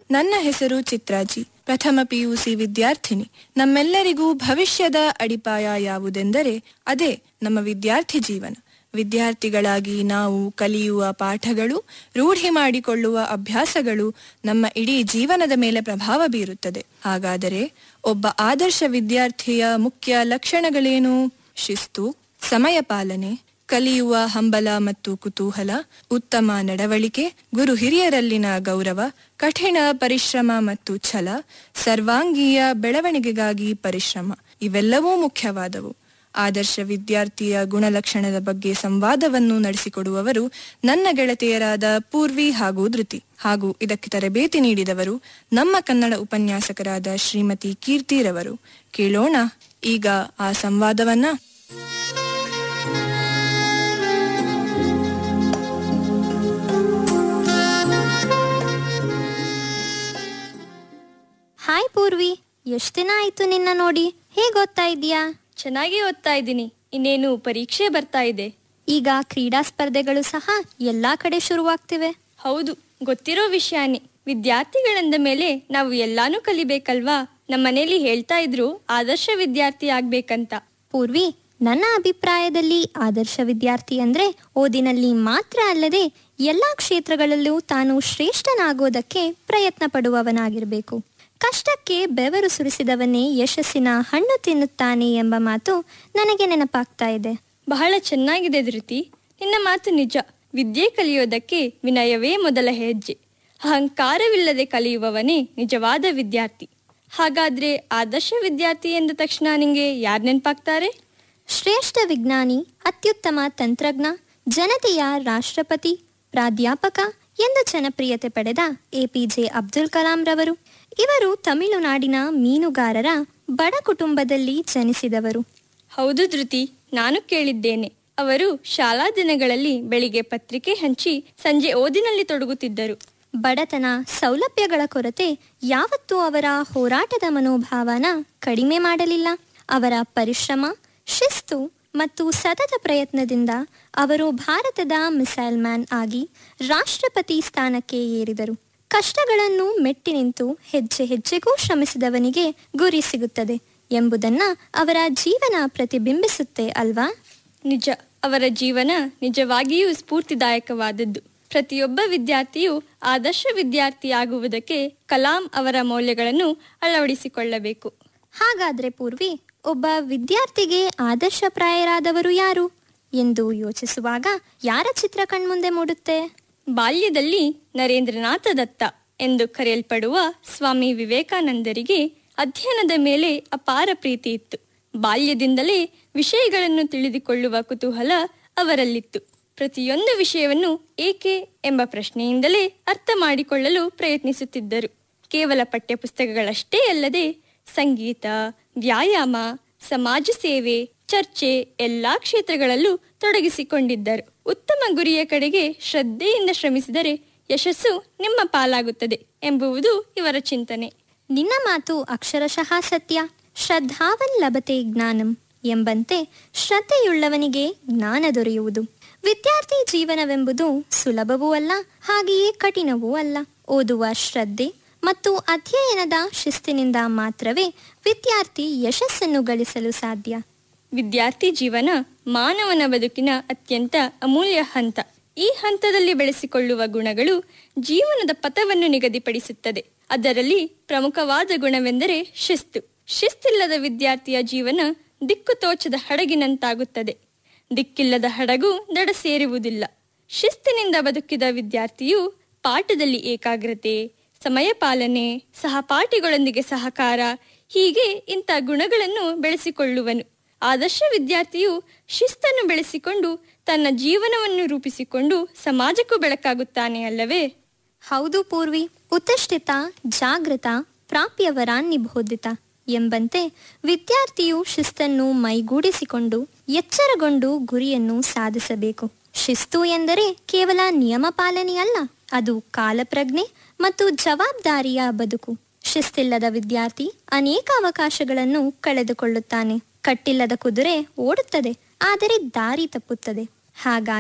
ನನ್ನ ಹೆಸರು ಚಿತ್ರಾಜಿ ಪ್ರಥಮ ಪಿಯುಸಿ ವಿದ್ಯಾರ್ಥಿನಿ ನಮ್ಮೆಲ್ಲರಿಗೂ ಭವಿಷ್ಯದ ಅಡಿಪಾಯ ಯಾವುದೆಂದರೆ ಅದೇ ನಮ್ಮ ವಿದ್ಯಾರ್ಥಿ ಜೀವನ ವಿದ್ಯಾರ್ಥಿಗಳಾಗಿ ನಾವು ಕಲಿಯುವ ಪಾಠಗಳು ರೂಢಿ ಮಾಡಿಕೊಳ್ಳುವ ಅಭ್ಯಾಸಗಳು ನಮ್ಮ ಇಡೀ ಜೀವನದ ಮೇಲೆ ಪ್ರಭಾವ ಬೀರುತ್ತದೆ ಹಾಗಾದರೆ ಒಬ್ಬ ಆದರ್ಶ ವಿದ್ಯಾರ್ಥಿಯ ಮುಖ್ಯ ಲಕ್ಷಣಗಳೇನು ಶಿಸ್ತು ಸಮಯ ಪಾಲನೆ ಕಲಿಯುವ ಹಂಬಲ ಮತ್ತು ಕುತೂಹಲ ಉತ್ತಮ ನಡವಳಿಕೆ ಗುರು ಹಿರಿಯರಲ್ಲಿನ ಗೌರವ ಕಠಿಣ ಪರಿಶ್ರಮ ಮತ್ತು ಛಲ ಸರ್ವಾಂಗೀಯ ಬೆಳವಣಿಗೆಗಾಗಿ ಪರಿಶ್ರಮ ಇವೆಲ್ಲವೂ ಮುಖ್ಯವಾದವು ಆದರ್ಶ ವಿದ್ಯಾರ್ಥಿಯ ಗುಣಲಕ್ಷಣದ ಬಗ್ಗೆ ಸಂವಾದವನ್ನು ನಡೆಸಿಕೊಡುವವರು ನನ್ನ ಗೆಳತಿಯರಾದ ಪೂರ್ವಿ ಹಾಗೂ ಧೃತಿ ಹಾಗೂ ಇದಕ್ಕೆ ತರಬೇತಿ ನೀಡಿದವರು ನಮ್ಮ ಕನ್ನಡ ಉಪನ್ಯಾಸಕರಾದ ಶ್ರೀಮತಿ ಕೀರ್ತಿರವರು ಕೇಳೋಣ ಈಗ ಆ ಸಂವಾದವನ್ನ ಹಾಯ್ ಪೂರ್ವಿ ಎಷ್ಟ್ ದಿನ ಆಯ್ತು ನಿನ್ನ ನೋಡಿ ಹೇಗ್ ಓದ್ತಾ ಇದೀಯಾ ಚೆನ್ನಾಗಿ ಓದ್ತಾ ಇದ್ದೀನಿ ಇನ್ನೇನು ಪರೀಕ್ಷೆ ಬರ್ತಾ ಇದೆ ಈಗ ಕ್ರೀಡಾ ಸ್ಪರ್ಧೆಗಳು ಸಹ ಎಲ್ಲಾ ಕಡೆ ಶುರುವಾಗ್ತಿವೆ ಹೌದು ಗೊತ್ತಿರೋ ವಿಷಯನೇ ವಿದ್ಯಾರ್ಥಿಗಳಂದ ಮೇಲೆ ನಾವು ಎಲ್ಲಾನು ಕಲಿಬೇಕಲ್ವಾ ನಮ್ಮನೇಲಿ ಹೇಳ್ತಾ ಇದ್ರು ಆದರ್ಶ ವಿದ್ಯಾರ್ಥಿ ಆಗ್ಬೇಕಂತ ಪೂರ್ವಿ ನನ್ನ ಅಭಿಪ್ರಾಯದಲ್ಲಿ ಆದರ್ಶ ವಿದ್ಯಾರ್ಥಿ ಅಂದ್ರೆ ಓದಿನಲ್ಲಿ ಮಾತ್ರ ಅಲ್ಲದೆ ಎಲ್ಲಾ ಕ್ಷೇತ್ರಗಳಲ್ಲೂ ತಾನು ಶ್ರೇಷ್ಠನಾಗೋದಕ್ಕೆ ಪ್ರಯತ್ನ ಪಡುವವನಾಗಿರಬೇಕು ಕಷ್ಟಕ್ಕೆ ಬೆವರು ಸುರಿಸಿದವನೇ ಯಶಸ್ಸಿನ ಹಣ್ಣು ತಿನ್ನುತ್ತಾನೆ ಎಂಬ ಮಾತು ನನಗೆ ನೆನಪಾಗ್ತಾ ಇದೆ ಬಹಳ ಚೆನ್ನಾಗಿದೆ ಧೃತಿ ನಿನ್ನ ಮಾತು ನಿಜ ವಿದ್ಯೆ ಕಲಿಯೋದಕ್ಕೆ ವಿನಯವೇ ಮೊದಲ ಹೆಜ್ಜೆ ಅಹಂಕಾರವಿಲ್ಲದೆ ಕಲಿಯುವವನೇ ನಿಜವಾದ ವಿದ್ಯಾರ್ಥಿ ಹಾಗಾದ್ರೆ ಆದರ್ಶ ವಿದ್ಯಾರ್ಥಿ ಎಂದ ತಕ್ಷಣ ನಿಂಗೆ ಯಾರು ನೆನಪಾಗ್ತಾರೆ ಶ್ರೇಷ್ಠ ವಿಜ್ಞಾನಿ ಅತ್ಯುತ್ತಮ ತಂತ್ರಜ್ಞ ಜನತೆಯ ರಾಷ್ಟ್ರಪತಿ ಪ್ರಾಧ್ಯಾಪಕ ಎಂದು ಜನಪ್ರಿಯತೆ ಪಡೆದ ಎಪಿಜೆ ಅಬ್ದುಲ್ ಕಲಾಂ ರವರು ಇವರು ತಮಿಳುನಾಡಿನ ಮೀನುಗಾರರ ಬಡ ಕುಟುಂಬದಲ್ಲಿ ಜನಿಸಿದವರು ಹೌದು ಧೃತಿ ನಾನು ಕೇಳಿದ್ದೇನೆ ಅವರು ಶಾಲಾ ದಿನಗಳಲ್ಲಿ ಬೆಳಿಗ್ಗೆ ಪತ್ರಿಕೆ ಹಂಚಿ ಸಂಜೆ ಓದಿನಲ್ಲಿ ತೊಡಗುತ್ತಿದ್ದರು ಬಡತನ ಸೌಲಭ್ಯಗಳ ಕೊರತೆ ಯಾವತ್ತೂ ಅವರ ಹೋರಾಟದ ಮನೋಭಾವನ ಕಡಿಮೆ ಮಾಡಲಿಲ್ಲ ಅವರ ಪರಿಶ್ರಮ ಶಿಸ್ತು ಮತ್ತು ಸತತ ಪ್ರಯತ್ನದಿಂದ ಅವರು ಭಾರತದ ಮಿಸೈಲ್ ಮ್ಯಾನ್ ಆಗಿ ರಾಷ್ಟ್ರಪತಿ ಸ್ಥಾನಕ್ಕೆ ಏರಿದರು ಕಷ್ಟಗಳನ್ನು ಮೆಟ್ಟಿ ನಿಂತು ಹೆಜ್ಜೆ ಹೆಜ್ಜೆಗೂ ಶ್ರಮಿಸಿದವನಿಗೆ ಗುರಿ ಸಿಗುತ್ತದೆ ಎಂಬುದನ್ನ ಅವರ ಜೀವನ ಪ್ರತಿಬಿಂಬಿಸುತ್ತೆ ಅಲ್ವಾ ನಿಜ ಅವರ ಜೀವನ ನಿಜವಾಗಿಯೂ ಸ್ಫೂರ್ತಿದಾಯಕವಾದದ್ದು ಪ್ರತಿಯೊಬ್ಬ ವಿದ್ಯಾರ್ಥಿಯು ಆದರ್ಶ ವಿದ್ಯಾರ್ಥಿಯಾಗುವುದಕ್ಕೆ ಕಲಾಂ ಅವರ ಮೌಲ್ಯಗಳನ್ನು ಅಳವಡಿಸಿಕೊಳ್ಳಬೇಕು ಹಾಗಾದ್ರೆ ಪೂರ್ವಿ ಒಬ್ಬ ವಿದ್ಯಾರ್ಥಿಗೆ ಆದರ್ಶಪ್ರಾಯರಾದವರು ಯಾರು ಎಂದು ಯೋಚಿಸುವಾಗ ಯಾರ ಚಿತ್ರ ಕಣ್ಮುಂದೆ ಮೂಡುತ್ತೆ ಬಾಲ್ಯದಲ್ಲಿ ನರೇಂದ್ರನಾಥ ದತ್ತ ಎಂದು ಕರೆಯಲ್ಪಡುವ ಸ್ವಾಮಿ ವಿವೇಕಾನಂದರಿಗೆ ಅಧ್ಯಯನದ ಮೇಲೆ ಅಪಾರ ಪ್ರೀತಿ ಇತ್ತು ಬಾಲ್ಯದಿಂದಲೇ ವಿಷಯಗಳನ್ನು ತಿಳಿದುಕೊಳ್ಳುವ ಕುತೂಹಲ ಅವರಲ್ಲಿತ್ತು ಪ್ರತಿಯೊಂದು ವಿಷಯವನ್ನು ಏಕೆ ಎಂಬ ಪ್ರಶ್ನೆಯಿಂದಲೇ ಅರ್ಥ ಮಾಡಿಕೊಳ್ಳಲು ಪ್ರಯತ್ನಿಸುತ್ತಿದ್ದರು ಕೇವಲ ಪಠ್ಯಪುಸ್ತಕಗಳಷ್ಟೇ ಅಲ್ಲದೆ ಸಂಗೀತ ವ್ಯಾಯಾಮ ಸಮಾಜ ಸೇವೆ ಚರ್ಚೆ ಎಲ್ಲಾ ಕ್ಷೇತ್ರಗಳಲ್ಲೂ ತೊಡಗಿಸಿಕೊಂಡಿದ್ದರು ಉತ್ತಮ ಗುರಿಯ ಕಡೆಗೆ ಶ್ರದ್ಧೆಯಿಂದ ಶ್ರಮಿಸಿದರೆ ಯಶಸ್ಸು ನಿಮ್ಮ ಪಾಲಾಗುತ್ತದೆ ಎಂಬುವುದು ಇವರ ಚಿಂತನೆ ನಿನ್ನ ಮಾತು ಅಕ್ಷರಶಃ ಸತ್ಯ ಶ್ರದ್ಧಾವನ್ ಲಭತೆ ಜ್ಞಾನಂ ಎಂಬಂತೆ ಶ್ರದ್ಧೆಯುಳ್ಳವನಿಗೆ ಜ್ಞಾನ ದೊರೆಯುವುದು ವಿದ್ಯಾರ್ಥಿ ಜೀವನವೆಂಬುದು ಸುಲಭವೂ ಅಲ್ಲ ಹಾಗೆಯೇ ಕಠಿಣವೂ ಅಲ್ಲ ಓದುವ ಶ್ರದ್ಧೆ ಮತ್ತು ಅಧ್ಯಯನದ ಶಿಸ್ತಿನಿಂದ ಮಾತ್ರವೇ ವಿದ್ಯಾರ್ಥಿ ಯಶಸ್ಸನ್ನು ಗಳಿಸಲು ಸಾಧ್ಯ ವಿದ್ಯಾರ್ಥಿ ಜೀವನ ಮಾನವನ ಬದುಕಿನ ಅತ್ಯಂತ ಅಮೂಲ್ಯ ಹಂತ ಈ ಹಂತದಲ್ಲಿ ಬೆಳೆಸಿಕೊಳ್ಳುವ ಗುಣಗಳು ಜೀವನದ ಪಥವನ್ನು ನಿಗದಿಪಡಿಸುತ್ತದೆ ಅದರಲ್ಲಿ ಪ್ರಮುಖವಾದ ಗುಣವೆಂದರೆ ಶಿಸ್ತು ಶಿಸ್ತಿಲ್ಲದ ವಿದ್ಯಾರ್ಥಿಯ ಜೀವನ ದಿಕ್ಕು ತೋಚದ ಹಡಗಿನಂತಾಗುತ್ತದೆ ದಿಕ್ಕಿಲ್ಲದ ಹಡಗು ದಡ ಸೇರುವುದಿಲ್ಲ ಶಿಸ್ತಿನಿಂದ ಬದುಕಿದ ವಿದ್ಯಾರ್ಥಿಯು ಪಾಠದಲ್ಲಿ ಏಕಾಗ್ರತೆ ಸಮಯ ಪಾಲನೆ ಸಹಪಾಠಿಗಳೊಂದಿಗೆ ಸಹಕಾರ ಹೀಗೆ ಇಂಥ ಗುಣಗಳನ್ನು ಬೆಳೆಸಿಕೊಳ್ಳುವನು ಆದರ್ಶ ವಿದ್ಯಾರ್ಥಿಯು ಶಿಸ್ತನ್ನು ಬೆಳೆಸಿಕೊಂಡು ತನ್ನ ಜೀವನವನ್ನು ರೂಪಿಸಿಕೊಂಡು ಸಮಾಜಕ್ಕೂ ಬೆಳಕಾಗುತ್ತಾನೆ ಅಲ್ಲವೇ ಹೌದು ಪೂರ್ವಿ ಉತ್ತಿಷ್ಠಿತ ಜಾಗೃತ ಪ್ರಾಪ್ಯವರಾನ್ ಬೋಧಿತ ಎಂಬಂತೆ ವಿದ್ಯಾರ್ಥಿಯು ಶಿಸ್ತನ್ನು ಮೈಗೂಡಿಸಿಕೊಂಡು ಎಚ್ಚರಗೊಂಡು ಗುರಿಯನ್ನು ಸಾಧಿಸಬೇಕು ಶಿಸ್ತು ಎಂದರೆ ಕೇವಲ ನಿಯಮ ಪಾಲನೆಯಲ್ಲ ಅದು ಕಾಲಪ್ರಜ್ಞೆ ಮತ್ತು ಜವಾಬ್ದಾರಿಯ ಬದುಕು ಶಿಸ್ತಿಲ್ಲದ ವಿದ್ಯಾರ್ಥಿ ಅನೇಕ ಅವಕಾಶಗಳನ್ನು ಕಳೆದುಕೊಳ್ಳುತ್ತಾನೆ ಕಟ್ಟಿಲ್ಲದ ಕುದುರೆ ಓಡುತ್ತದೆ ಆದರೆ ದಾರಿ ತಪ್ಪುತ್ತದೆ ಹಾಗಾಗಿ